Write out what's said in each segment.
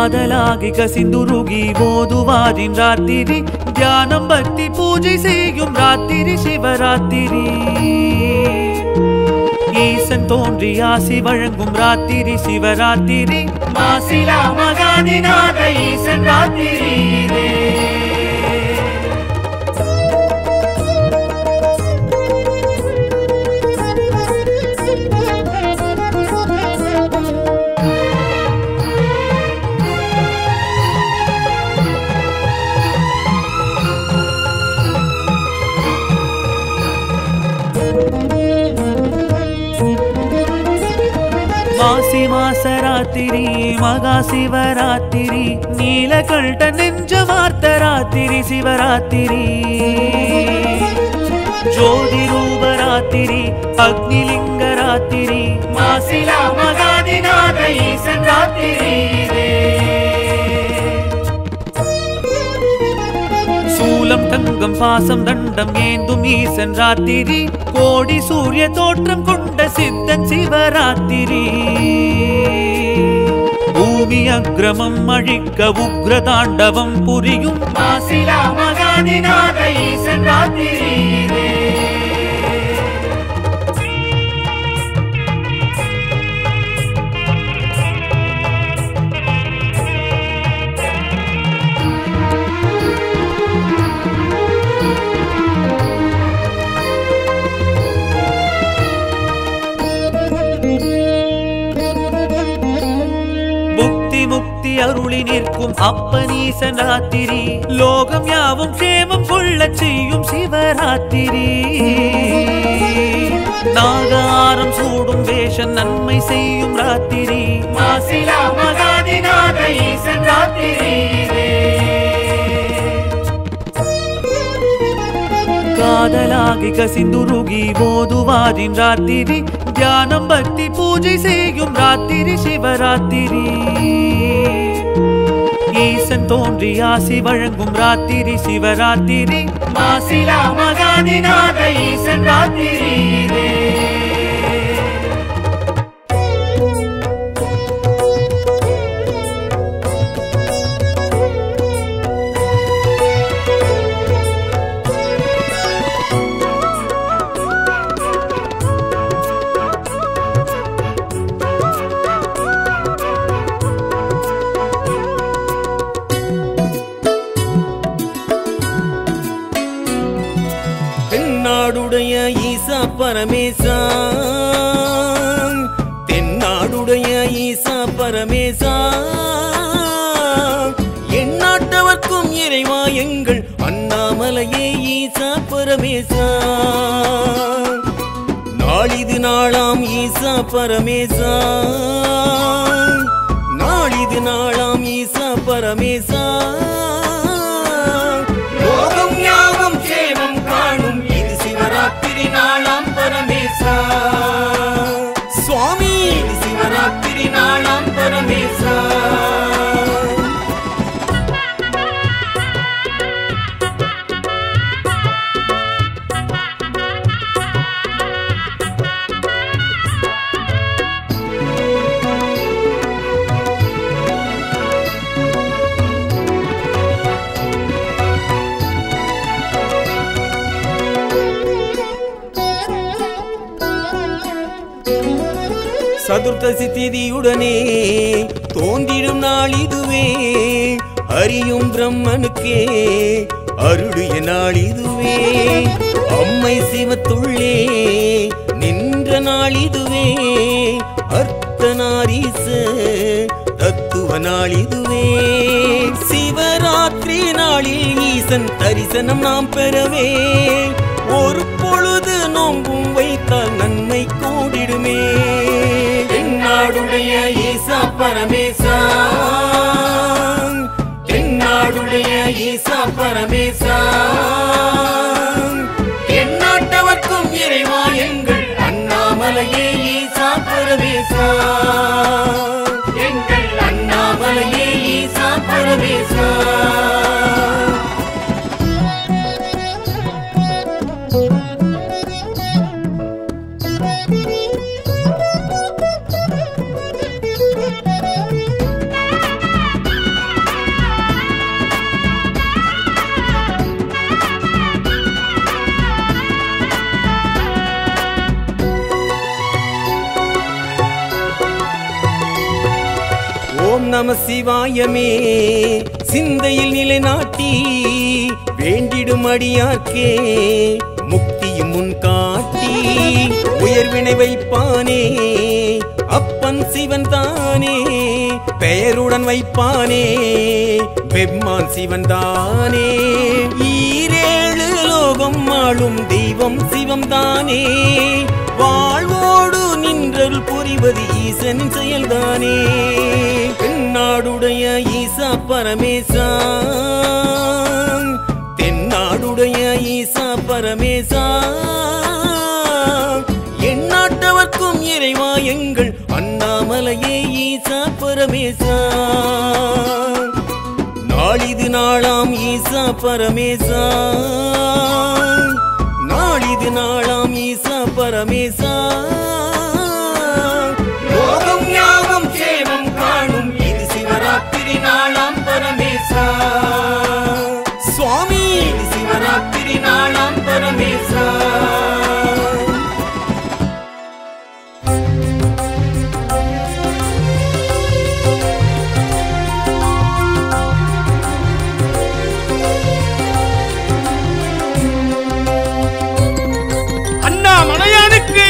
காதலாகி கசிந்துருகி ஓதுவாரின் ராத்திரி தியானம் பக்தி பூஜை செய்யும் ராத்திரி சிவராத்திரி ஈசன் தோன்றி ஆசி வழங்கும் ராத்திரி சிவராத்திரி மாசிலா மகாதிநாத ஈசன் ராத்திரி இதே. மாசி மாசராத்திரி மகா சிவராத்திரி நீலகண்ட நெஞ்ச வார்த்த ராத்திரி சிவராத்திரி ஜோதி ரூபராத்திரி அக்னிலிங்க ராத்திரி மாசிலா மகாதிநாத ஈசன் ராத்திரி இதே. சூலம் தங்கம் பாசம் தண்டம் ஏந்தும் ஈசன் ராத்திரி கோடி சூரிய தோற்றம் கொண்ட சித்தன் சிவராத்திரி பூமி அக்கிரமம் அழிக்க உக்ர தாண்டவம் புரியும் மாசிலா மகாதிநாத ஈசன் ராத்திரி இதே. புக்தி முக்தி அருளி நிற்கும் அப்பனீசன் ராத்திரி லோகம் யாவும் சேமம் கொள்ளச் செய்யும் சிவராத்திரி நாகாரம் சூடும் வேஷன் நன்மை செய்யும் ராத்திரி மாசிலா மகாதிநாத ஈசன் ராத்திரி இதே. காதலாகி கசிந்துருகி ஓதுவாரின் ராத்திரி தியானம் பக்தி பூஜை செய்யும் ராத்திரி சிவராத்திரி ஈசன் தோன்றி ஆசி வழங்கும் ராத்திரி சிவராத்திரி மாசிலா மகாதிநாத ஈசன் ராத்திரி இதே. தென்னாடுடைய ஈசா பரமேசா தென்னாடுடைய ஈசா பரமேசா எந்நாட்டவர்க்கும் இறைவா எங்கள் அண்ணாமலையே ஈசா பரமேசா நாளிது நாளாம் ஈசா பரமேசா நாளிது நாளாம் ஈசா பரமேசா லோகம் யாவும் சேமம் காணும் இது சிவராத்திரி நாளாம் பரமேசா சுவாமி இது சிவராத்திரி நாளாம் பரமேசா சதுர்த்தசி திதியுடனே தோன்றிடும் நாள் இதுவே அறியும் பிரம்மனுக்கே அருளிய நாள் இதுவே அம்மை சிவத்துள்ளே நின்ற நாள் இதுவே அர்த்தநாரீச தத்துவ நாள் இதுவே சிவராத்திரி நாளில் ஈசன் தரிசனம் நாம் பெறவே ஒரு பொழுது நோம்பும் வைத்தால் நன்மை கூடிடுமே தென்னாடுடைய ஈசா பரமேசா தென்னாடுடைய ஈசா பரமேசா எந்நாட்டவர்க்கும் இறைவா எங்கள் அண்ணாமலையே ஈசா பரமேசா எங்கள் அண்ணாமலையே ஈசா பரமேசா நம சிவாயமே சிந்தையில் நிலைநாட்டி வேண்டிடும் அடியார்க்கே முக்தியும் முன் காட்டி உயர்வினை வைப்பானே அப்பன் சிவன் தானே பெயருடன் வைப்பானே பெம்மான் சிவன் தானே ஈரேழு லோகம் ஆளும் தெய்வம் சிவம் தானே வாழ்வோடு நின்றல் புரிவது ஈசனின் செயல்தானே தென்னாடுடைய ஈசா பரமேசா தென்னாடுடைய ஈசா பரமேசா எந்நாட்டவர்க்கும் இறைவா எங்கள் அண்ணாமலையே ஈசா பரமேசா நாளிது நாளாம் ஈசா பரமேசா நாளிது நாளாம் ஈசா பரமேசா லோகம் யாவும் சேமம் காணும் இது சிவராத்திரி நாளாம் பரமேசா சுவாமி இது சிவராத்திரி நாளாம் பரமேசா அண்ணாமலையானுக்கு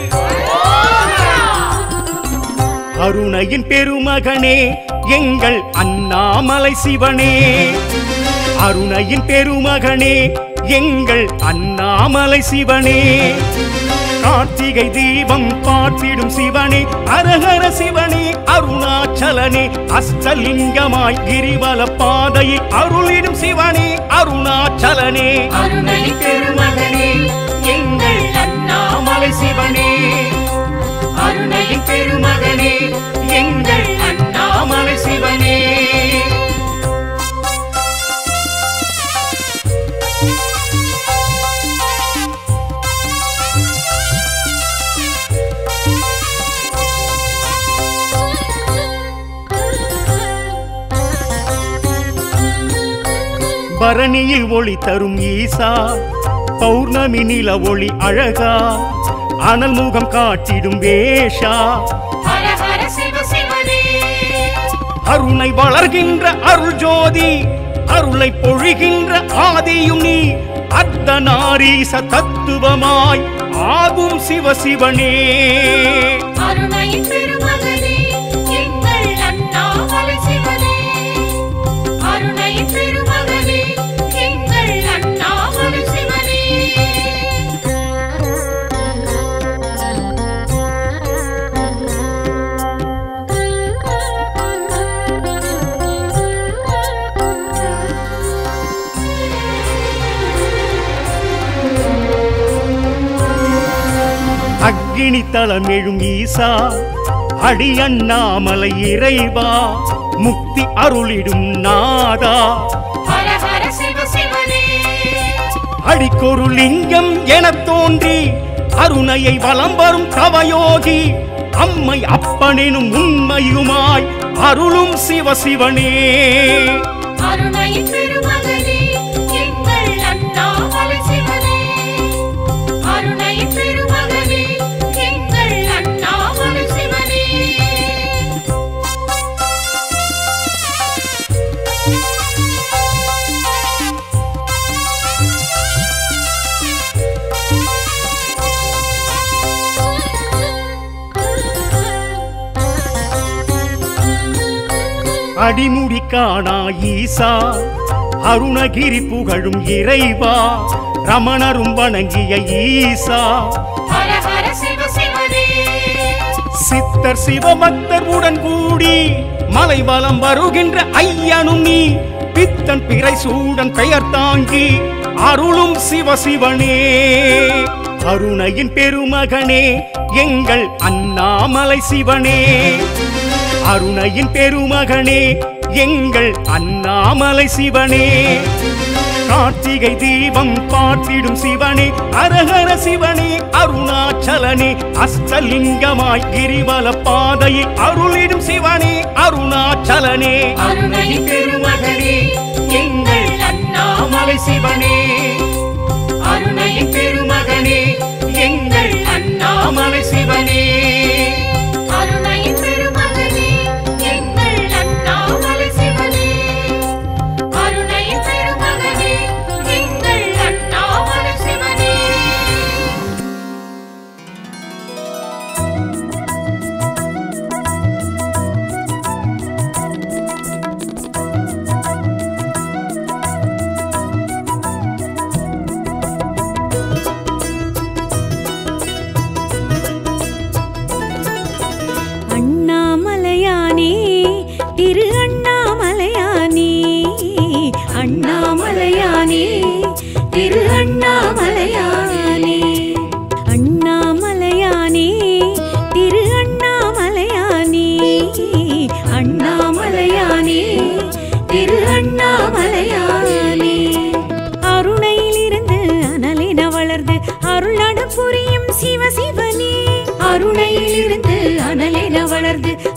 அருணையின் பெருமகனே எங்கள் அண்ணாமலை சிவனே அருணையின் பெருமகனே எங்கள் அண்ணாமலை சிவனே கார்த்திகை தீபம் பார்த்திடும் சிவனே அரஹர சிவனே அருணாச்சலனே அஷ்டலிங்கமாய் கிரிவல பாதையில் அருளிடும் சிவனே அருணாச்சலனே அருணை பெருமகனே எங்கள் அண்ணாமலை சிவனே அருணை பெருமகனே எங்கள் அண்ணாமலை சிவனே பரணியில் ஒளி தரும் ஈசா பௌர்ணமி நில ஒளி அழகா அனல் முகம் காட்டிடும் வேஷா ஹர ஹர சிவ சிவனே அருணை வளர்கின்ற அருள் ஜோதி அருளை பொழிகின்ற ஆதியும் நீ அர்த்தநாரீச தத்துவமாய் ஆகும் சிவ சிவனே அருணை பெருமகனே எங்கள் அண்ணாமலை சிவனே அருணை பெருமகனே எங்கள் அண்ணாமலை சிவனே அக்கினி தலம் எழும் ஈசா அடி அண்ணாமலை இறைவா முக்தி அருளிடும் நாதா ஹர ஹர சிவ சிவனே அடிக்கொரு லிங்கம் எனத் தோன்றி அருணையை வலம் வரும் தவயோகி அம்மை அப்பனினும் உண்மையுமாய் அருளும் சிவ சிவனே அருணை பெருமகனே எங்கள் அண்ணாமலை சிவனே அருணை பெருமகனே எங்கள் அண்ணாமலை சிவனே அடிமுடி காணா ஈசா அருணகிரி புகழும் இறைவா ரமணரும் வணங்கிய ஈசா ஹர ஹர சிவ சிவனே சித்தர் சிவபக்தர் உடன் கூடி மலைவலம் வருகின்ற ஐயனும் நீ பித்தன் பிறை சூடன் பெயர் தாங்கி அருளும் சிவ சிவனே அருணையின் பெருமகனே எங்கள் அண்ணாமலை சிவனே அருணையின் பெருமகனே எங்கள் அண்ணாமலை சிவனே கார்த்திகை தீபம் பார்த்திடும் சிவனே அரஹர சிவனே அருணாச்சலனே அஷ்டலிங்கமாய் கிரிவல பாதையில் அருளிடும் சிவனே அருணாச்சலனே அருணை பெருமகனே எங்கள் அண்ணாமலை சிவனே அருணை பெருமகனே எங்கள் அண்ணாமலை சிவனே அருணை பெருமகனே எங்கள்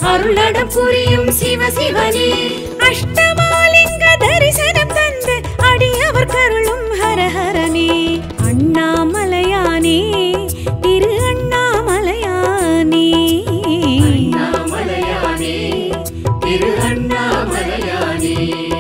அருளடம் புரியும் சிவ சிவனே அஷ்டமாலிங்க தரிசனம் தந்து அடியவர் கருளும் ஹரஹரனே அண்ணாமலையானே திரு அண்ணாமலையானே அண்ணாமலையானே திரு அண்ணாமலையானே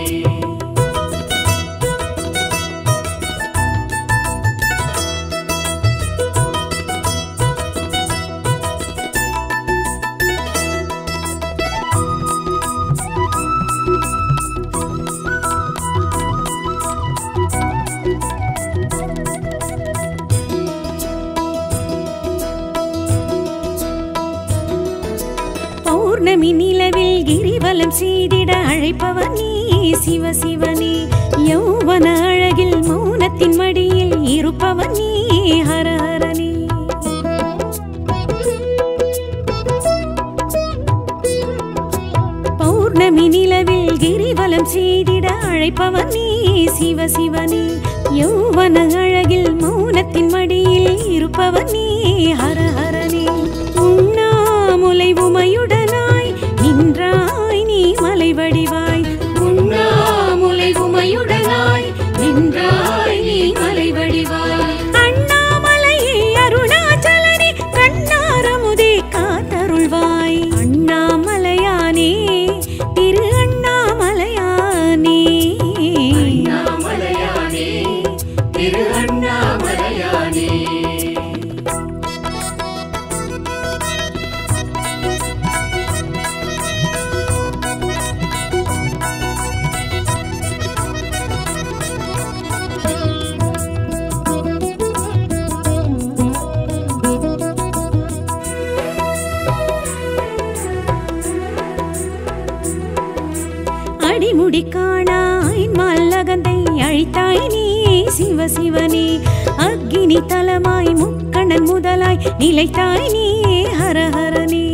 பௌர்ணமி நிலவில் கிரிவலம் செய்திட அழைப்பவர் நீ சிவ சிவனே யௌவன அழகில் மௌனத்தின் மடியில் இருப்பவர் நீ ஹரஹரனே பௌர்ணமி நிலவில் கிரிவலம் செய்திட அழைப்பவர் நீ சிவ சிவனே யௌவன அழகில் மௌனத்தின் மடியில் இருப்பவர் நீ ஹரஹரனே உண்ணாமுலை உமையுடனாய் நின்றாய் நீ மலை வடிவாய் உண்ணாமுலை உமையுடனாய் நின்றாய் நீ மலை வடிவாய் அண்ணாமலையே அருணாச்சலனே கண்ணாரமுதே காத்தருள்வாய் அண்ணாமலையானே திரு அண்ணாமலையானே அண்ணாமலையானே திரு அண்ணாமலையானே அடிமுடி காணாய் மல்லகந்தை அழித்தாய் நீ சிவ சிவனே அக்கினி தலமாய் முக்கண்ணன் முதலாய் நிலைத்தாய் நீ ஹரஹரனே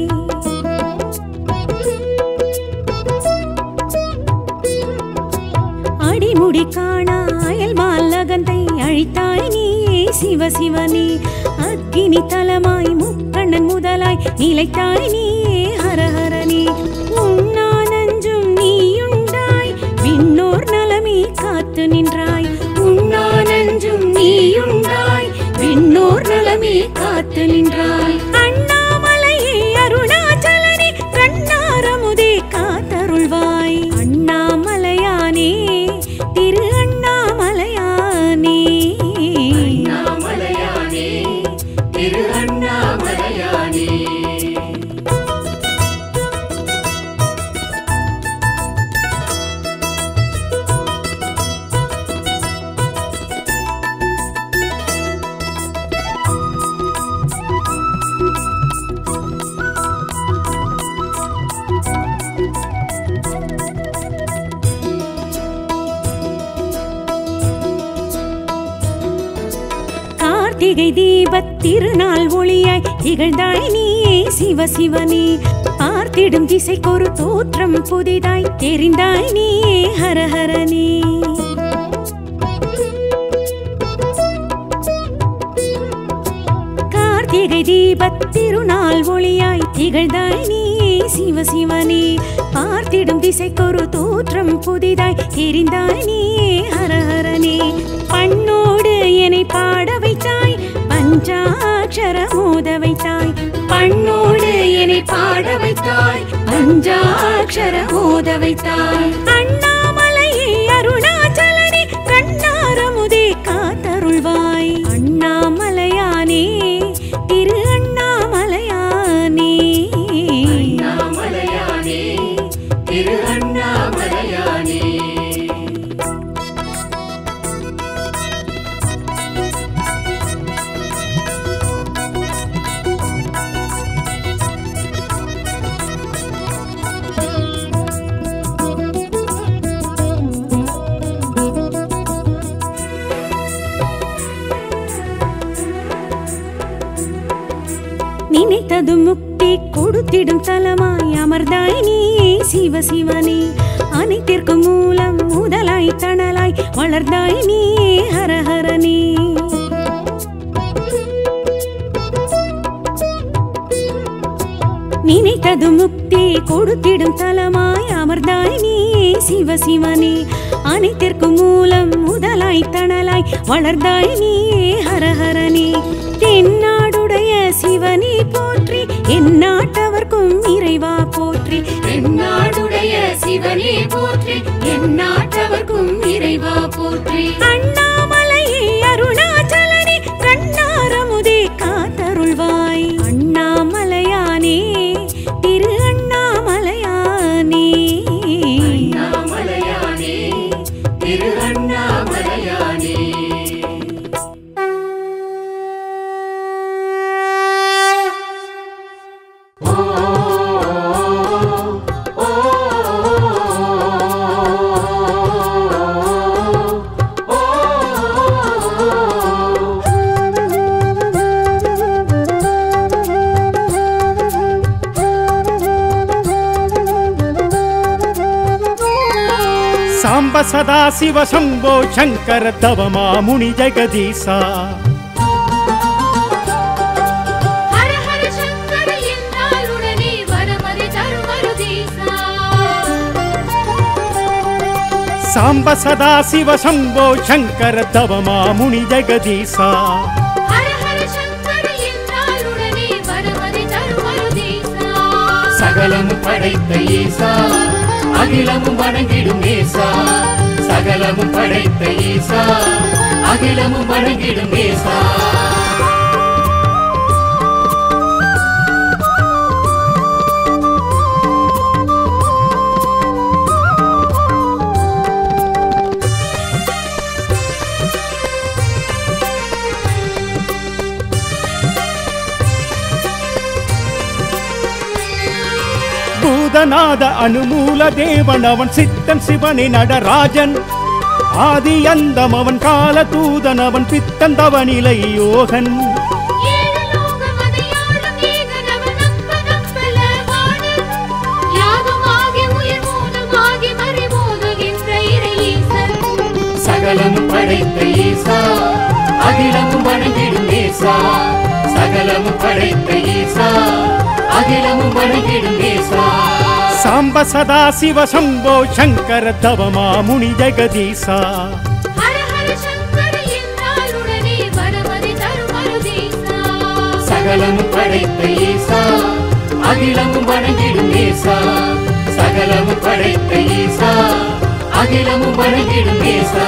அடிமுடி காணாயல் மால்லகந்தை அழித்தாய் நீ சிவ சிவனே அக்கினி தலமாய் முக்கண்ணன் முதலாய் நிலைத்தாய் நீ ஹரஹரனே உண்ணானஞ்சும் நீயுண்டாய் விண்ணோர் நலமே காத்து நின்றாய் உண்ணானஞ்சும் நீயுண்டாய் விண்ணோர் நலமே காத்து நின்றாய் அண்ணாமலையே அருணாச்சலனே கண்ணாரமுதே காத்தருள்வாய் அண்ணாமலையானே திரு அண்ணாமலையானே அண்ணாமலையானே திரு அண்ணாமலையானே கார்த்திகை தீபத் திருநாள் ஒளியாய் திகழ்ந்தாய் நீயே சிவ சிவனே பார்த்திடும் திசைக்கொரு தோற்றம் புதிதாய் தெரிந்தாய் நீயே ஹரஹரனே கார்த்திகை தீபத் திருநாள் ஒளியாய் திகழ்ந்தாய் நீயே சிவ சிவனே பார்த்திடும் திசைக்கொரு தோற்றம் புதிதாய் தெரிந்தாய் நீயே ஹரஹரனே பண்ணோடு என்னை பாட வைத்தாய் பஞ்சாட்சர மோத வைத்தாய் பண்ணோடு என்னை பாட வைத்தாய் பஞ்சாட்சர மோத வைத்தாய் அண்ணாமலையே அருணாச்சலனே கண்ணாரமுதே காத்தருள்வாய் அண்ணாமலையானே திரு அண்ணாமலையானே அண்ணாமலையானே திரு அண்ணாமலையானே நினைத்தது முக்தி கொடுத்திடும் தலமாய் அமர்ந்தாய் நீயே சிவ சிவனே அனைத்திற்கும் மூலம் முதலாய் தணலாய் வளர்ந்தாய் நீயே ஹரஹரனே நினைத்த கேட்டது முக்தி கொடுத்திடும் தலமாய் அமர்ந்தாய் நீ சிவ சிவனே அனைத்திற்கும் மூலம் முதலாய் தணலாய் வளர்ந்தாய் நீ ஹரஹரனே தென்னாடுடைய சிவனே போற்றி என் நாட்டவர்க்கும் இறைவா போற்றி தென்னாடுடைய சிவனே போற்றி என் நாட்டவர்க்கும் இறைவா போற்றி அண்ணாமலையே அருணாச்சலனே கண்ணாரமுதே காத்தருள்வாய் அண்ணாமலையானே திரு அண்ணாமலையானே அண்ணாமலையானே திரு அண்ணாமலையானே సాంబ సదా శివ శంభో శంకర తవ మాముని జగదీశా ஹர ஹர சங்கர என்றால் உடனே வரமறை தருமருதீசா సాంబ సదా శివ శంభో శంకర తవ మాముని జగదీశా ஹர ஹர சங்கர என்றால் உடனே வரமறை தருமருதீசா சகலம் படைத்த ஈசா அகிலமும் வணங்கிடும் ஈசா சகலமும் படைத்த ஈசா அகிலமும் வணங்கிடும் ஈசா பூதநாத அனுமூல தேவன் அவன் சித்தன் சிவனே நடராஜன் ஆதி அந்தம் அவன் கால தூதன் அவன் பித்தன் தவநிலை யோகன் ஏழு லோகம் அதையாளும் ஏகனவன் நம்ப நம்பல வாணன். யாதுமாகி உயிர் மூலமாகி மறைமோதுகின்ற இறை ஈசன். சகலமும் படைத்த ஈசா அகிலமும் வணங்கிடும் ஈசா சகலமும் படைத்த ஈசா அகிலமும் வணங்கிடும் ஈசா சாம்ப சதா சிவ சம்போ சங்கர தவ மாமுனி ஜெகதீசா ஹர ஹர சங்கர என்றால் உடனே வரமறை தருமருதீசா. சகலமும் படைத்த ஈசா அகிலமும் வணங்கிடும் ஈசா சகலமும் படைத்த ஈசா அகிலமும் வணங்கிடும் ஈசா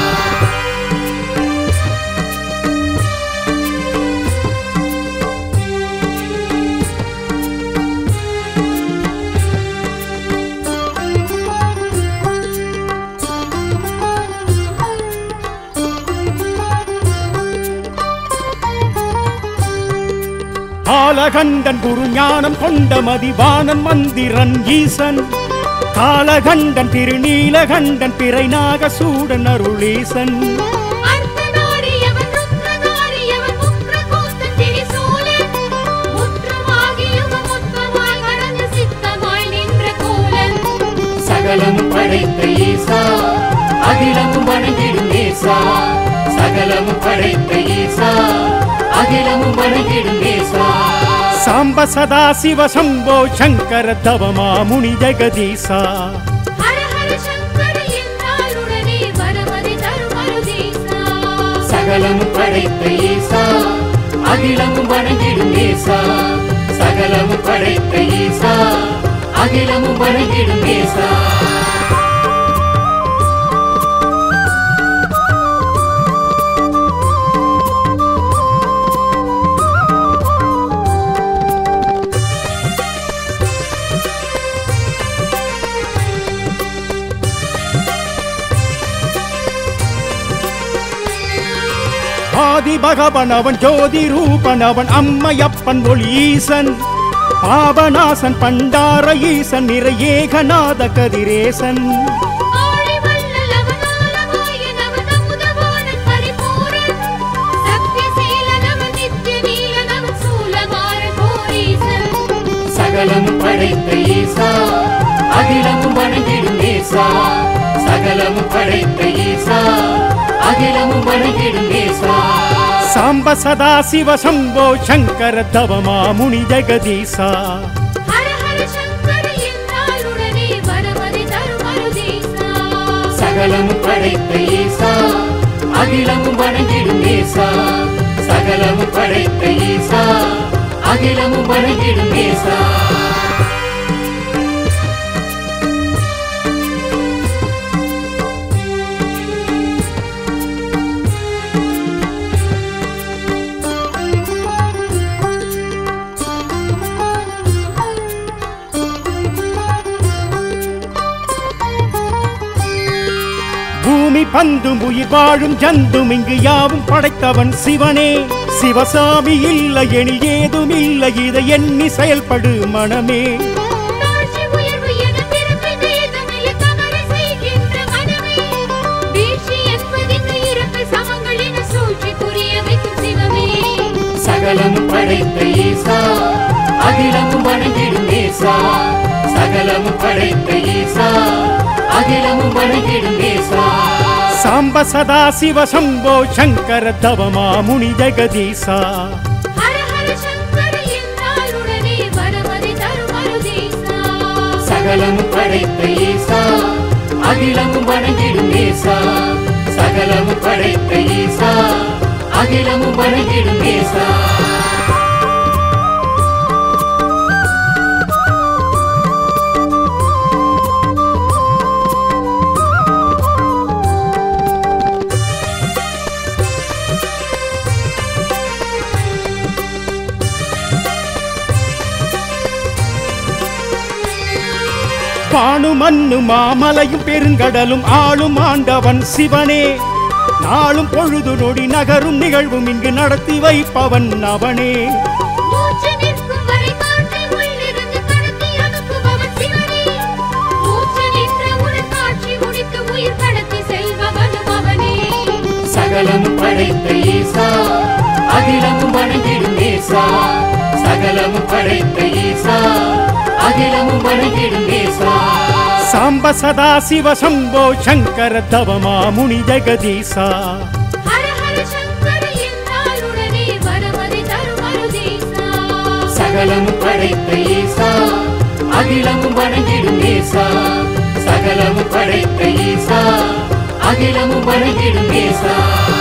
ஆலகண்டன் குரு ஞானம் கொண்ட மதிவாணன் மந்திரன் ஈசன் காலகண்டன் திருநீலகண்டன் பிறை நாகசூடன் அருளீசன் அர்த்தநாரியவன் ருத்ரநாரியவன் உக்ரகோஸ்தன் திரிசூலன். முற்றமாகியவன் முத்தமாய் கடந்து சித்தமாய் நின்ற கோலன். சகலமும் படைத்த ஈசா அகிலமும் வணங்கிடும் ஈசா சகலமும் படைத்த ஈசா அகிலமும் வணங்கிடும் ஈசா சாம்ப சதா சிவ சம்போ சங்கர தவ மாமுனி ஜெகதீசா ஹர ஹர சங்கர என்றால் உடனே வரமறை தருமருதீசா. சகலமும் படைத்த ஈசா அகிலமும் வணங்கிடும் ஈசா சகலமும் படைத்த ஈசா அகிலமும் வணங்கிடும் ஈசா ஆதி பகவன் அவன் ஜோதி ரூபன் அவன் அம்மையப்பன் ஒளி ஈசன் பாபநாசன் பண்டார ஈசன் நிறை ஏகநாத கதிரேசன் ஆழி வள்ளல் அவன் ஆலவாயன் அவன் அமுதவாணன் பரிபூரண். சத்யசீலன் அவன் நித்ய நீலன் அவன் சூலமாறன் கோரீசன். சகலமும் படைத்த ஈசா அகிலமும் வணங்கிடும் ஈசா சகலமும் படைத்த ஈசா அகிலமும் வணங்கிடும் ஈசா சாம்ப சதா சிவ சம்போ சங்கர தவ மாமுனி ஜெகதீசா ஹர ஹர சகலமும் படைத்த ஈசா அகிலமும் வணங்கிடும் ஏசா சகலமும் படைத்த ஈசா அகிலமும் வணங்கிடும் ஏசா பூமி பந்தும் உயிர் வாழும் ஜந்தும் இங்கு யாவும் படைத்தவன் சிவனே சிவசாமி இல்லை எனில் ஏதும் இல்லை இதை எண்ணி செயல்படு மனமே தாழ்ச்சி உயர்வு என பிறப்பு வேதமில்லை தவறு செய்கின்ற மனமே. வீழ்ச்சி என்பதிங்கு இறப்பு சமங்கள் என சூழ்ச்சி புரிய வைக்கும் சிவமே. சகலமும் படைத்த ஈசா அகிலமும் வணங்கிடும் ஏசா சகலமும் படைத்த ஈசா அகிலமும் வணங்கிடும் ஏசா சாம்ப சதா சிவ சம்போ சங்கர தவமா முனி ஜெகதீசா ஹர ஹர சங்கர என்றால் உடனே வரமதை தரும் அருதீசா. சகலமும் படைத்த ஈசா அகிலமும் வணங்கிடும் ஏசா சகலமும் படைத்த ஈசா அகிலமும் வணங்கிடும் ஏசா பானு மண்ணு மாமலையும் பெருங்கடலும் ஆளும் ஆண்டவன் சிவனே நாளும் பொழுது நொடி நகரும் நிகழ்வும் இங்கு நடத்தி வைப்பவன் அவனே மூச்சு நிற்கும் வரை காற்றை உள்ளிருந்து கடத்தி அனுப்புபவன் சிவனே. மூச்சு நின்ற உடன் காட்சி முடித்து உயிர் கடத்தி செல்பவனும் அவனே. சகலமும் படைத்த ஈசா அகிலமும் வணங்கிடும் ஏசா சகலமும் படைத்த ஈசா அகிலமும் வணங்கிடும் ஏசா சாம்ப சதா சிவ சம்போ சங்கர தவமா முனி ஜெகதீசா ஹர ஹர சங்கர என்றால் உடனே வரமதை தரும் அருதீசா. சகலமும் படைத்த ஈசா அகிலமும் வணங்கிடும் ஏசா சகலமும் படைத்த ஈசா அகிலமும் வணங்கிடும் ஏசா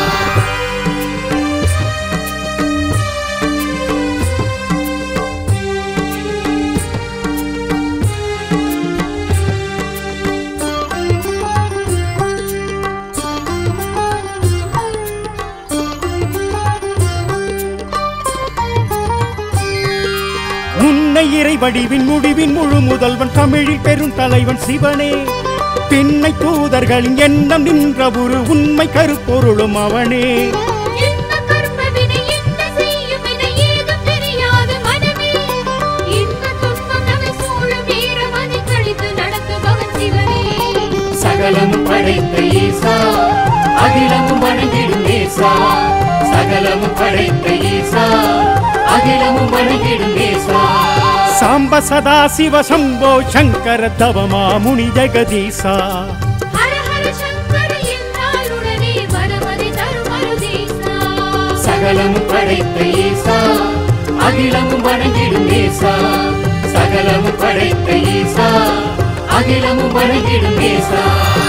முன்னை இறை வடிவின் முடிவின் முழு முதல்வன் தமிழில் பெரும் தலைவன் சிவனே பின்னை தூதர்களின் எண்ணம் நின்ற ஒரு உண்மை கருப்பொருளும் அவனே என்ன கர்ம வினை என்ன செய்யும் என ஏதும் தெரியாது மனமே. இன்ப துன்பம் நம்மை சூழும் நேரம் அதை கழித்து நடத்துபவன் சிவனே. சகலமும் படைத்த ஈசா அகிலமும் வணங்கிடும் ஏசா சகலமும் படைத்த ஈசா அகிலமும் வணங்கிடும் ஏசா சாம்ப சதா சிவ சம்போ சங்கர தவமா முனி ஜெகதீசா ஹர ஹர சங்கர என்றால் உடனே வரமதை தரும் அருதீசா. சகலமும் படைத்த ஈசா அகிலமும் வணங்கிடும் ஏசா சகலமும் படைத்த ஈசா அகிலமும் வணங்கிடும் ஏசா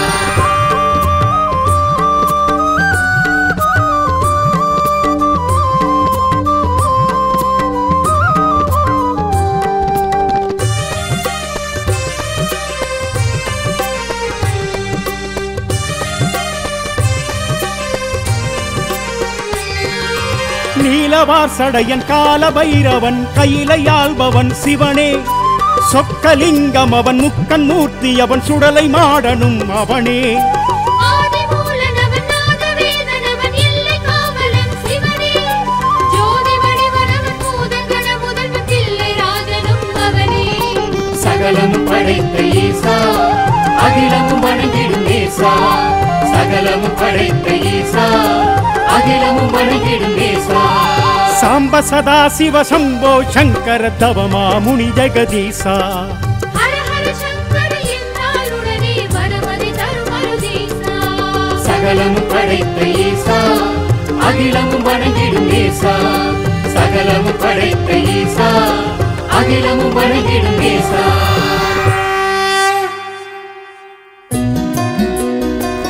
நீலவார் சடையன் கால பைரவன் கையிலையாள்பவன் சிவனே சொக்கலிங்கம் அவன் முக்கன் மூர்த்தி அவன் சுடலை மாடனும் அவனே ஆதி மூலனவன் நாதவேதனவன் எல்லை காவலன் சிவனே. ஜோதி வடிவனவன் பூதகண முதல்வன் தில்லை ராஜனும் அவனே. சகலமும் படைத்த ஈசா அகிலமும் வணங்கிடும் ஏசா சகலமும் படைத்த ஈசா அகிலமும் வணங்கிடும் ஏசா சாம்ப சதா சிவ சம்போ சங்கர தவமா முனி ஜெகதீசா ஹர ஹர சங்கர என்றால் உடனே வரமதை தரும் அருதீசா. சகலமும் படைத்த ஈசா அகிலமும் வணங்கிடும் ஏசா சகலமும் படைத்த ஈசா அகிலமும் வணங்கிடும் ஏசா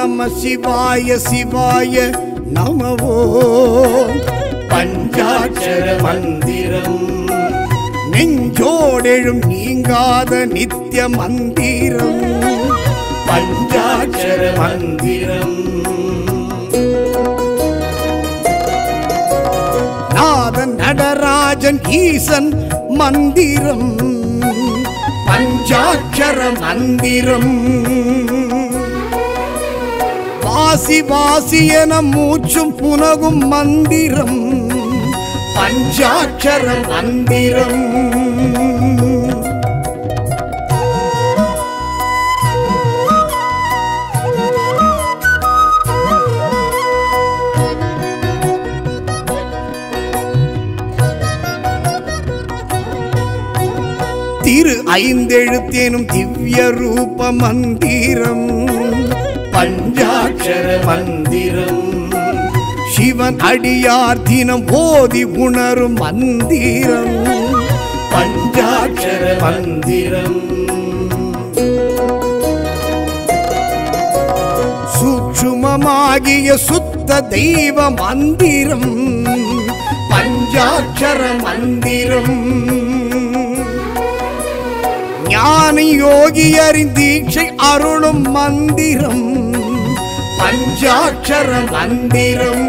நம சிவாய சிவாய நமவோ பஞ்சாட்சர மந்திரம் நெஞ்சோடெழும் நீங்காத நித்திய மந்திரம் பஞ்சாட்சர மந்திரம் நாதன் நடராஜன் ஈசன் மந்திரம் பஞ்சாட்சர மந்திரம் வாசி வாசி என மூச்சும் புனகும் மந்திரம் பஞ்சாட்சர மந்திரம் திரு ஐந்தெழுத்தேனும் திவ்ய ரூப மந்திரம் பஞ்சாட்சர மந்திரம் சிவன் அடியார் தினம் ஓதி உணரும் மந்திரம் பஞ்சாட்சர மந்திரம் சூட்சுமமாகிய சுத்த தெய்வ மந்திரம் பஞ்சாட்சர மந்திரம் ஞானி யோகியரின் தீட்சை அருளும் மந்திரம் பஞ்சாட்சர மந்திரம்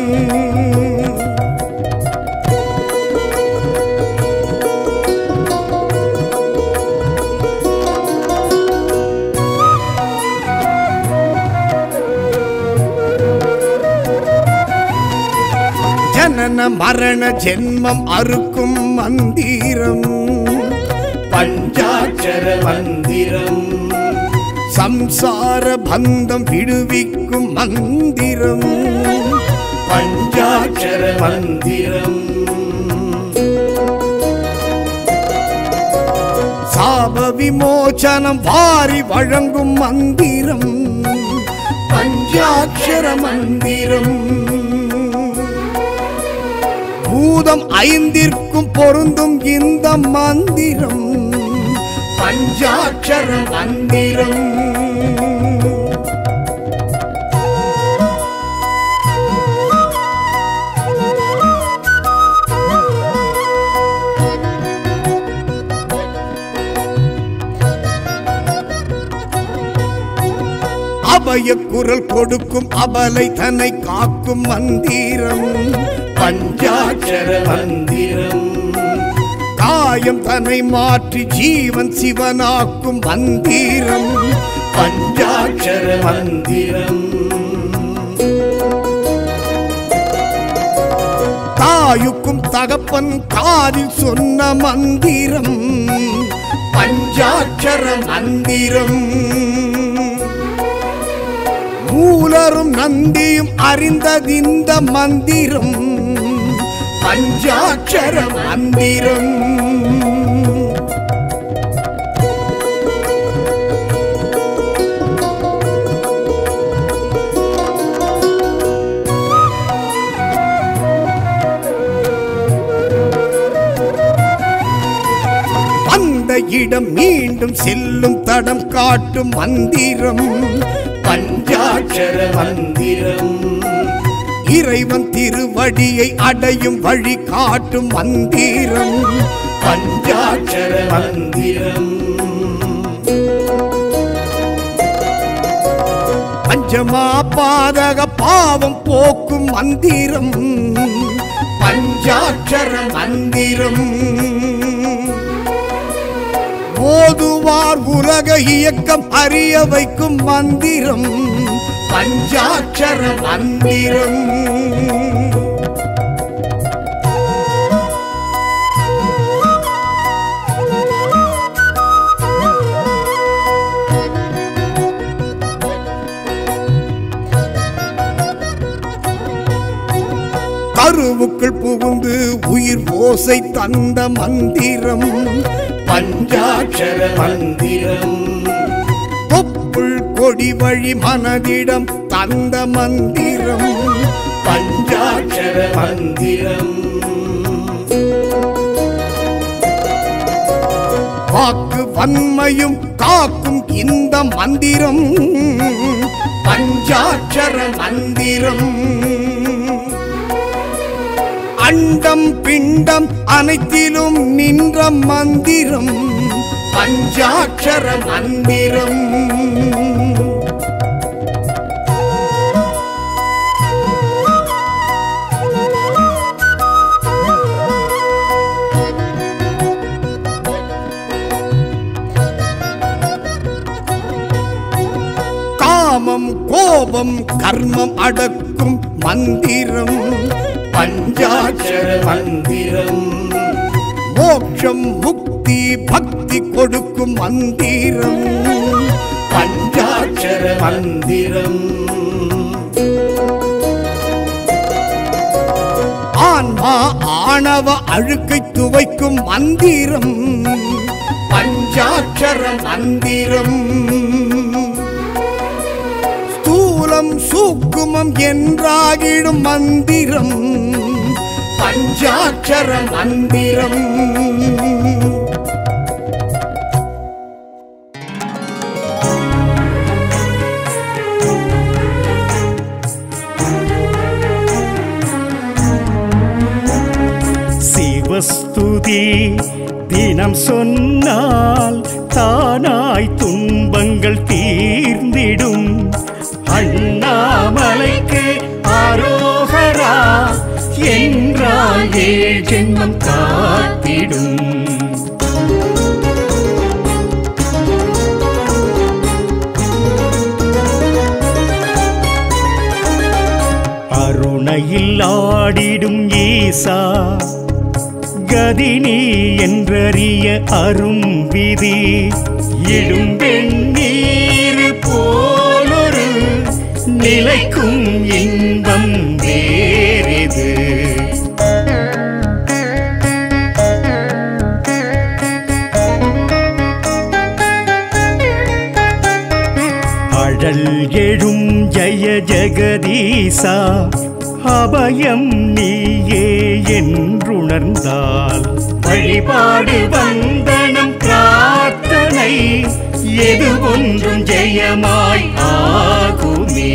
ஜனன மரண ஜென்மம் அறுக்கும் மந்திரம் பஞ்சாட்சர மந்திரம் சம்சார பந்தம் விடுவிக்கும் மந்திரம் பஞ்சாட்சர மந்திரம் சாப விமோசனம் வாரி வழங்கும் மந்திரம் பஞ்சாட்சர மந்திரம் பூதம் ஐந்திற்கும் பொருந்தும் இந்த மந்திரம் பஞ்சாட்சர மந்திரம் அபய குரல் கொடுக்கும் அபலை தன்னை காக்கும் மந்திரம் பஞ்சாட்சர மந்திரம் காயம் தன்னை மாற்றி ஜீவன் சிவனாக்கும் மந்திரம் பஞ்சாட்சர மந்திரம் தாயுக்கும் தகப்பன் காதில் சொன்ன மந்திரம் பஞ்சாட்சர மந்திரம் மூலரும் நந்தியும் அறிந்ததிந்த மந்திரம் பஞ்சாட்சர மந்திரம் அந்த இடம் மீண்டும் செல்லும் தடம் காட்டும் மந்திரம் பஞ்சாட்சர மந்திரம் இறைவன் திருவடியை அடையும் வழி காட்டும் மந்திரம் பஞ்சாட்சர மந்திரம் பஞ்சமா பாதக பாவம் போக்கும் மந்திரம் பஞ்சாட்சர மந்திரம் ஓதுவார் உலக இயக்கம் அறிய வைக்கும் மந்திரம் பஞ்சாட்சர மந்திரம் கருவுக்குள் புகுந்து உயிர் ஓசை தந்த மந்திரம் பஞ்சாட்சர மந்திரம் தொப்புள் கொடி வழி மனதிடம் தந்த மந்திரம் பஞ்சாட்சர மந்திரம் வாக்கு பன்மையும் காக்கும் இந்த மந்திரம் பஞ்சாட்சர மந்திரம் அண்டம் பிண்டம் அனைத்திலும் நின்ற மந்திரம் பஞ்சாட்சர மந்திரம் காமம் கோபம் கர்மம் அடக்கும் மந்திரம் பஞ்சாட்சர மந்திரம் மோட்சம் முக்தி பக்தி கொடுக்கும் மந்திரம் பஞ்சாட்சர மந்திரம் ஆன்மா ஆணவ அழுக்கை துவைக்கும் மந்திரம் பஞ்சாட்சர மந்திரம் ஸ்தூலம் சூக்குமம் என்றாகிடும் மந்திரம் பஞ்சாட்சர மந்திரம் சிவஸ்துதி தினம் சொன்னால் தானாய் துன்பங்கள் தீர்ந்திடும் அண்ணாமலைக்கு ஆரோகரா என்றால் ஏழ் ஜென்மம் காத்திடும் அருணையில் ஆடிடும் ஈசா கதினி என்றறிய அரும் விதி இடும் வெண்ணீர் போலொரு நிலைக்கும் இன்பம் வேறெது அழல் எழும் ஜெய ஜெகதீசா அபயம் நீயே என்றுணர்ந்தால் வழிபாடு வந்தனம் பிரார்த்தனை எது ஒன்றும் ஜெயமாய் ஆகுமே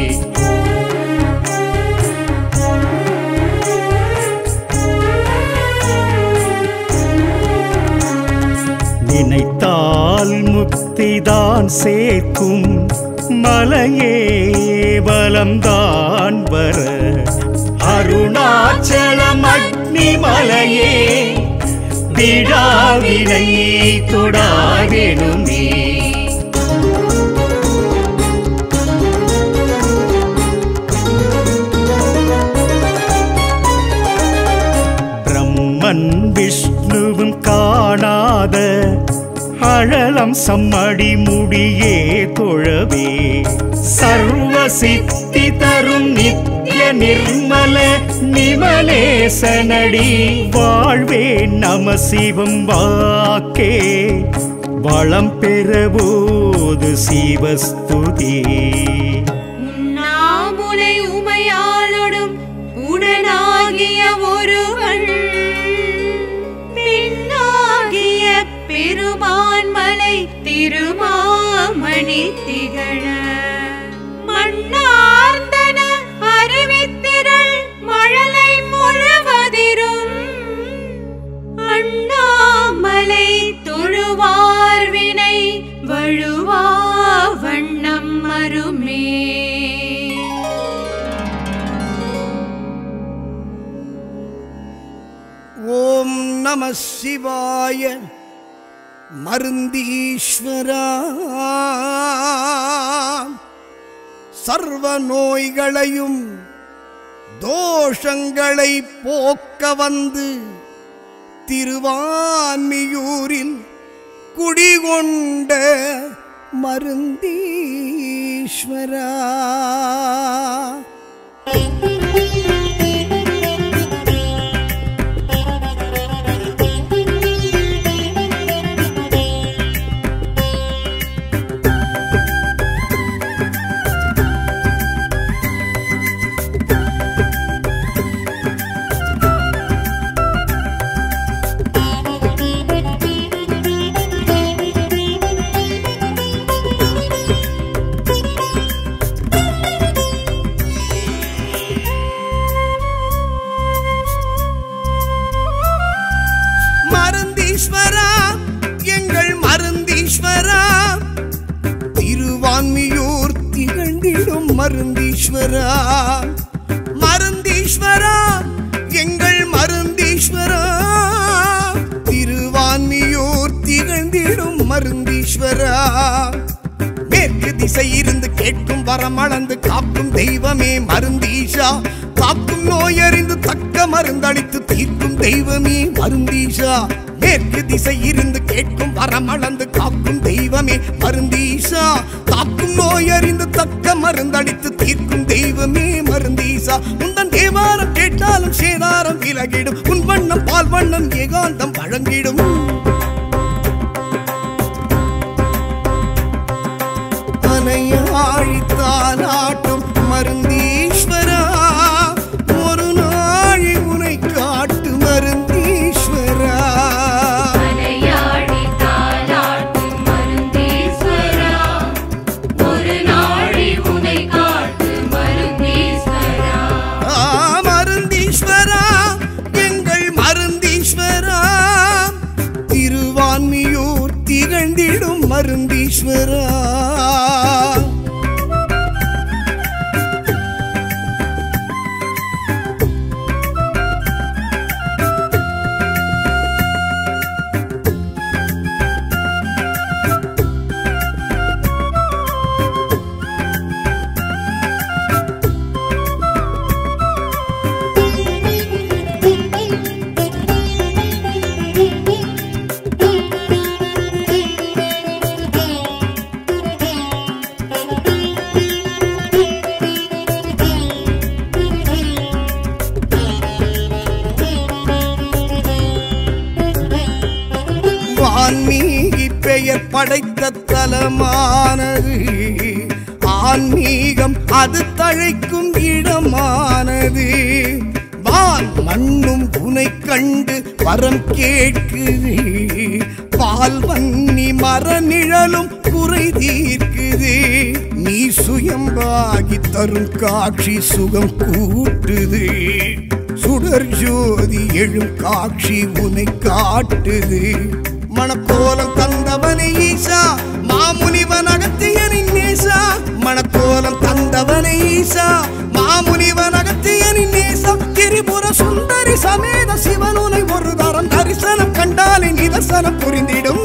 நினைத்தால் முக்திதான் சேர்க்கும் மலையே பலம்தான் வர அருணாச்சலம் அக்னி மலையே விழாவினை தொடாகெனுமே பிரம்மன் விஷ்ணுவும் காணாத அழலம் சம்மடி முடியே தொழவே சர்வ சித்தி தரும் நித்ய நிர்மல நிமலேசனடி வாழ்வே நம சிவம் வாக்கே வளம் பெறபோது சிவஸ்துதி உண்ணாமுலை உமையாளொடும் உடனாகிய ஒருவன் பின்னாகிய பெருமான்மலை திருமாமணி திகழ மண்ணார்ந்தன அறிவித்திரள் மழலை முழுவதிரும் அண்ணாமலை தொழுவார் வினை வழுவா வண்ணம் மருமே ஓம் நம சிவாய மருந்தீஸ்வரா சர்வ நோய்களையும் தோஷங்களை போக்க வந்து திருவான்மியூரில் குடிகொண்ட மருந்தீஸ்வரா மருந்தீஸ்வரா எங்கள் மருந்தீஸ்வரா திருவான்மியூர் திகழ்ந்திடும் மருந்தீஸ்வரா மருந்தீஸ்வரா எங்கள் மருந்தீஸ்வரா திருவான்மியூர் திகழ்ந்திடும் மருந்தீஸ்வரா மேற்கு திசை இருந்து கேட்கும் வரம் அளந்து காக்கும் தெய்வமே மருந்தீஷா காக்கும் நோயறிந்து தக்க மருந்தளித்து தீர்க்கும் தெய்வமே மருந்தீஷா மேற்கு திசை இருந்து கேட்கும் வரம் அளந்து காக்கும் தெய்வமே மருந்தீஷா காக்கும் நோயறிந்து தக்க மருந்தளித்து தீர்க்கும் தெய்வமே மருந்தீசா உந்தன் தேவாரம் கேட்டாலும் சேதாரம் விலகிடும் உன் வண்ணம் பால் வண்ணம் ஏகாந்தம் வழங்கிடும் அணையாழித்தாலாட்டும் மருந்தீஸ்வரா ஒரு நாழி உனை காட்டு மருந்தீஸ்வரா மலையாடி தாலாட்டும் மருந்தீஸ்வரா ஒரு நாழி உனை காட்டு மருந்தீஸ்வரா ஆ, மருந்தீஸ்வரா எங்கள் மருந்தீஸ்வரா திருவான்மியூர் திகழ்ந்திடும் மருந்தீஸ்வரா வான்மீகி பெயர் படைத்த தலமானது ஆன்மீகம் அது தழைக்கும் இடமானது வான் மண்ணும் உனை கண்டு வரம் கேட்குது பால் வன்னி மர நிழலும் குறை தீர்க்குது நீ சுயம்பாகி தரும் காட்சி சுகம் கூட்டுது சுடர் ஜோதி எழும் காட்சி உனை காட்டுது மணக்கோலம் தந்தவனை ஈசா மாமுனிவன் அகத்தியனின் நேசா மணக்கோலம் தந்தவனை ஈசா மாமுனிவன் அகத்தியனின் நேசா திரிபுர சுந்தரி சமேத சிவனுனை ஒரு தரம் தரிசனம் கண்டாலே நிதர்சனம் புரிந்திடும்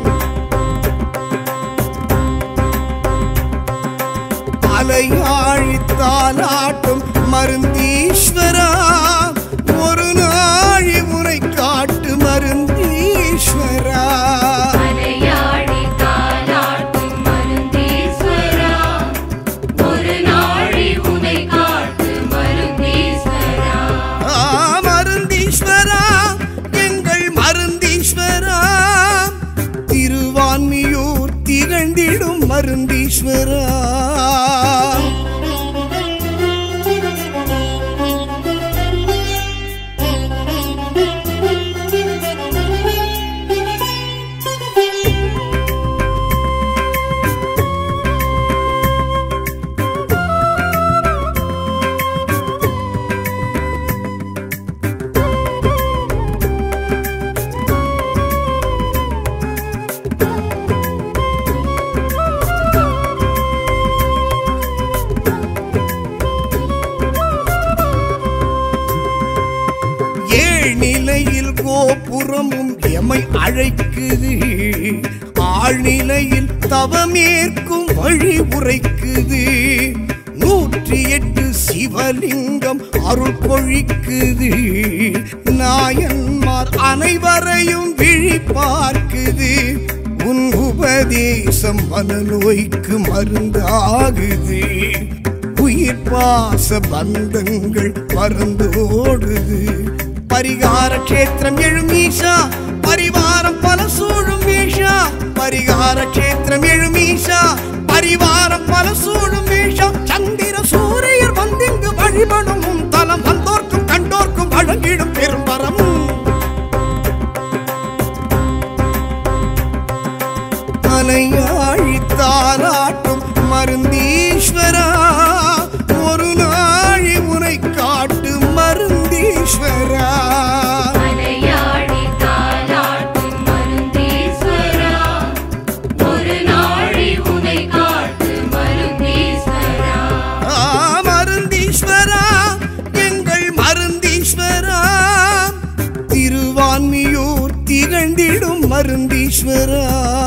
அலையாழித்தாலாட்டும் மருந்தீஸ்வரா ஒரு நாழி உரை காட்டு மருந்தீஸ்வரா மலையாடி தாலாட்டும் மருந்தீஸ்வரா ஒரு நாழி உனை காட்டு மருந்தீஸ்வரா ஆ, மருந்தீஸ்வரா எங்கள் மருந்தீஸ்வரா திருவான்மியூர் திகழ்ந்திடும் மருந்தீஸ்வரா ஏழ்நிலையில் கோபுரமும் எமை அழைக்குது ஆழ்நிலையில் தவமேற்கும் வழி உரைக்குது நூற்றி எட்டு சிவலிங்கம் அருள் பொழிக்குது நாயன்மார் அனைவரையும் விழி பார்க்குது உன் உபதேசம் மனநோய்க்கு மருந்தாகுது உயிர் பாச பந்தங்கள் பறந்தோடுது பரிகார கஷேத்திரம் எழும் ஈஷா பரிவாரம் பல சூழும் ஈஷா பரிகார கஷேத்திரம் எழும் ஈஷா பரிவாரம் பல சூழும் ஈஷா சந்திர சூரியர் வந்திங்கு வழிபடும் உன் தலம் வந்தோர்க்கும் கண்டோர்க்கும் வழங்கிடும் பெரும்பரம் மலையாழித்தாலாட்டும் மருந்தீஸ்வரா ஒரு நாழி உனை காட்டு மருந்தீஸ்வரா மலையாடி தாலாட்டும் திகழ்ந்திடும் மருந்தீஸ்வரா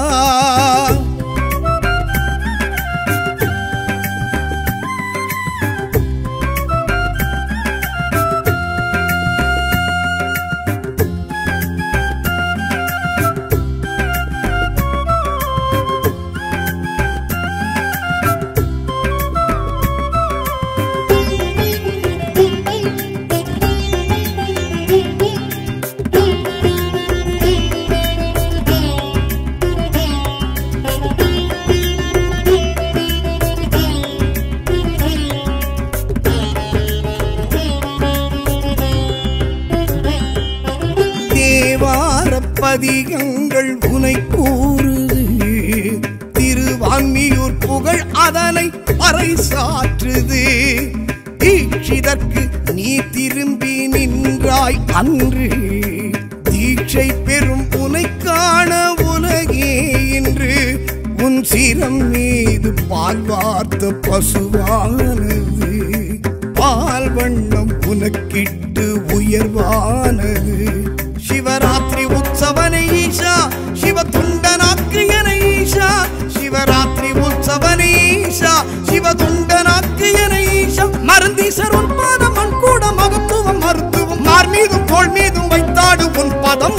தேவார பதிகங்கள் உனை கூறுது திருவான்மியூர் புகழ் அதனை பறைசாற்றுது தீட்சிதற்கு நீ திரும்பி நின்றாய் அன்று தீட்சை பெறும் உனை காண உலகே இன்று உன் சிரம் மீது பால் வார்த்த பசுவானது பால் வண்ணம் உனக்கிட்டு உயர்வானது சிவராத்திரி உற்சவனை ஈஷா சிவ துண்டனாக்கு என ஈஷா சிவராத்திரி உற்சவனை ஈஷா சிவ துண்டனாக்கு என ஈஷா மருந்தீசர் உன் பாதம் மண் கூட மகத்துவம் மருத்துவம் மார் மீதும் தோள் மீதும் வைத்தாடு உன் பதம்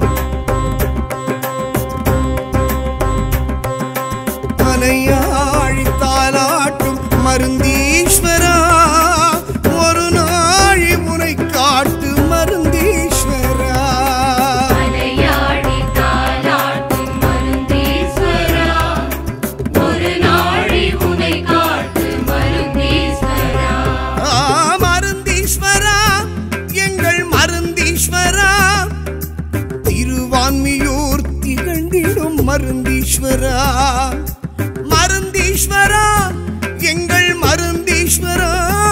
மலையாழி தாலாட்டும் மருந்தீஸ்வரா ஒரு நாழி முனை காட்டு மருந்தீஸ்வரா மலையாடி தாலாட்டும் மருந்தீஸ்வரா ஒரு நாழி உனை காட்டு மருந்தீஸ்வரா ஆ, மருந்தீஸ்வரா எங்கள் மருந்தீஸ்வரா திருவான்மியூர் திகழ்ந்திடும் மருந்தீஸ்வரா மருந்தீஸ்வரா எங்கள் மருந்தீஸ்வரா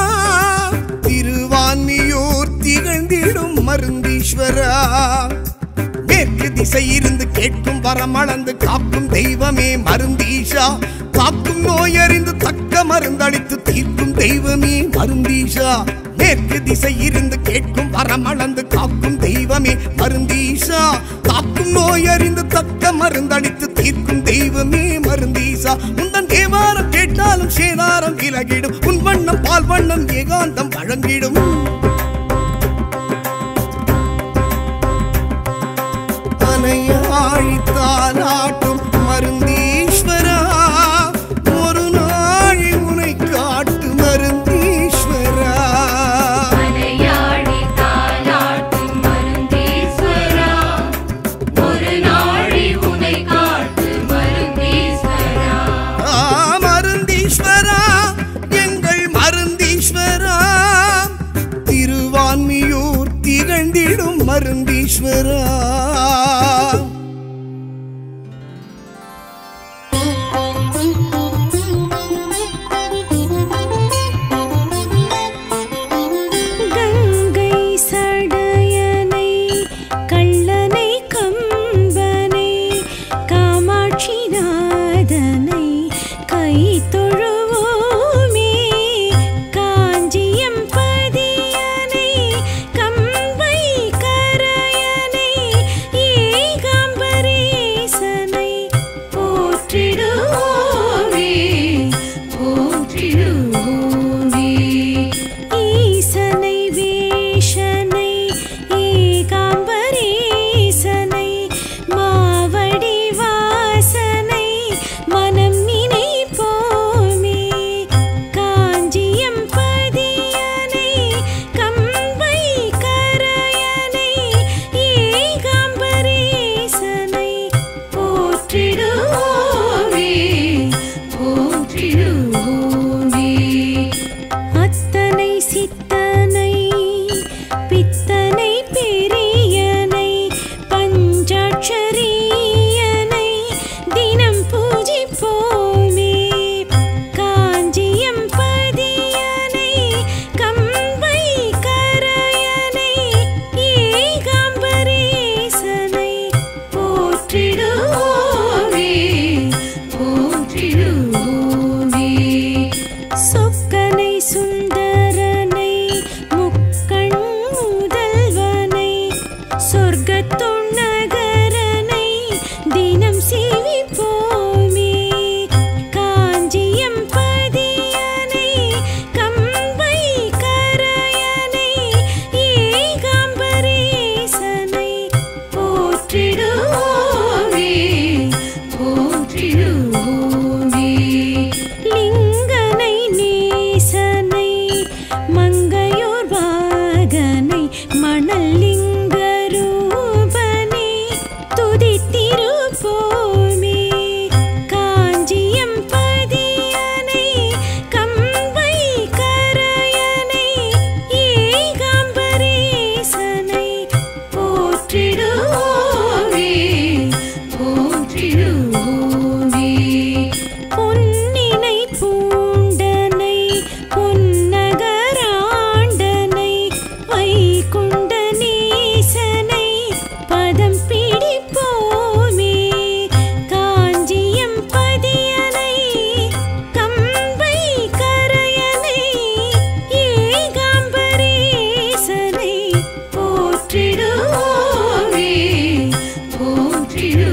திருவான்மியூர் திகழ்ந்திடும் மருந்தீஸ்வரா மேற்கு திசை இருந்து கேட்கும் வரமளந்து காக்கும் தெய்வமே மருந்தீஷா காக்கும் நோயறிந்து தக்க மருந்தளித்து தீர்க்கும் தெய்வமே மருந்தீஷா மேற்கு திசை இருந்து கேட்கும் வரமளந்து காக்கும் தெய்வமே மருந்தீஷா காக்கும் நோயறிந்து தக்க மருந்தளித்து தீர்க்கும் தெய்வமே மருந்தீஷா உந்தன் தேவாரம் கேட்டாலும் சேதாரம் விலகிடும் உன் வண்ணம் பால் வண்ணம் ஏகாந்தம் வழங்கிடும் அனையாழி தாலாட்டும் மருந்தீஸ்வரா ஒரு நாழி உனை காட்டு மருந்தீஸ்வரா மலையாடி தாலாட்டும் மருந்தீஸ்வரா ஒரு நாழி உனை காட்டு மருந்தீஸ்வரா ஆ, மருந்தீஸ்வரா எங்கள் மருந்தீஸ்வரா திருவான்மியூர் திகழ்ந்திடும் மருந்தீஸ்வரா கங்கை சடையனை கள்ளனை கம்பனை காமாட்சி நாதனை கை தொழுவோமே காஞ்சியம் பதியனை கம்பை கரையனை ஏகாம்பரேசனை போற்றிடுவோமே போற்றிடுவோமே ஈசனை வேஷனை ஏகாம்பரேசனை மாவடி வாசனை மனம் நினைப்போமே காஞ்சியம் பதியனை கம்பை கரையனை ஏகாம்பரேசனை போற்றிடுவோமே போற்றிடுவோமே அத்தனை சித்தனை பித்தனை பெரியனை பஞ்சாட்சரியனை தினம் பூஜிப்போமே காஞ்சியம் பதியனை கம்பை கரையனை ஏகாம்பரேசனை போற்றிடுவோமே போற்றிடுவோமே சொக்கனை சுந்தரனை முக்கண் முதல்வனை சொர்க்கத்துணகரனை சிவ